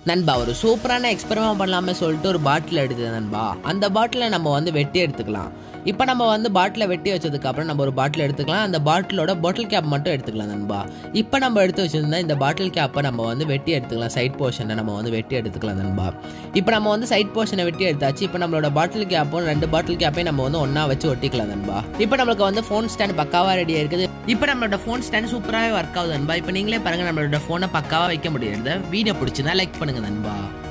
நண்பா ஒரு சூப்பரான எக்ஸ்பெரிமெண்ட் பண்ணலாமே சொல்லிட்டு ஒரு பாட்டில் எடுத்தது நண்பா அந்த பாட்டிலை நம்ம வந்து வெட்டி எடுத்துக்கலாம் இப்போ நம்ம வந்து பாட்டிலை வெட்டி வச்சதுக்கு அப்புறம் நம்ம ஒரு பாட்டில் எடுத்துக்கலாம் அந்த பாட்டிலோட பாட்டில் கேப் மட்டும் எடுத்துக்கலாம் நண்பா இப்போ நம்ம எடுத்து வச்சிருந்தா இந்த பாட்டில் கேப்பை நம்ம வந்து வெட்டி எடுத்துக்கலாம் சைட் போர்ஷனை நம்ம வந்து வெட்டி எடுத்துக்கலாம் நண்பா இப்போ நம்ம வந்து சைட் போர்ஷனை வெட்டி எடுத்தாச்சு இப்போ நம்மளோட பாட்டில் கேப்பும் ரெண்டு பாட்டில் கேப்பையும் நம்ம வந்து ஒன்றா வச்சு ஒட்டிக்கலாம் நண்பா இப்போ நம்மளுக்கு வந்து ஃபோன் ஸ்டாண்ட் பக்காவாக ரெடியாக இருக்குது இப்போ நம்மளோட ஃபோன் ஸ்டாண்ட் சூப்பராகவே ஒர்க் ஆகுது நண்பா இப்போ நீங்களே பாருங்க நம்மளோட ஃபோனை பக்காவாக வைக்க முடியாது வீடியோ பிடிச்சிருந்தா லைக் பண்ணுங்க நண்பா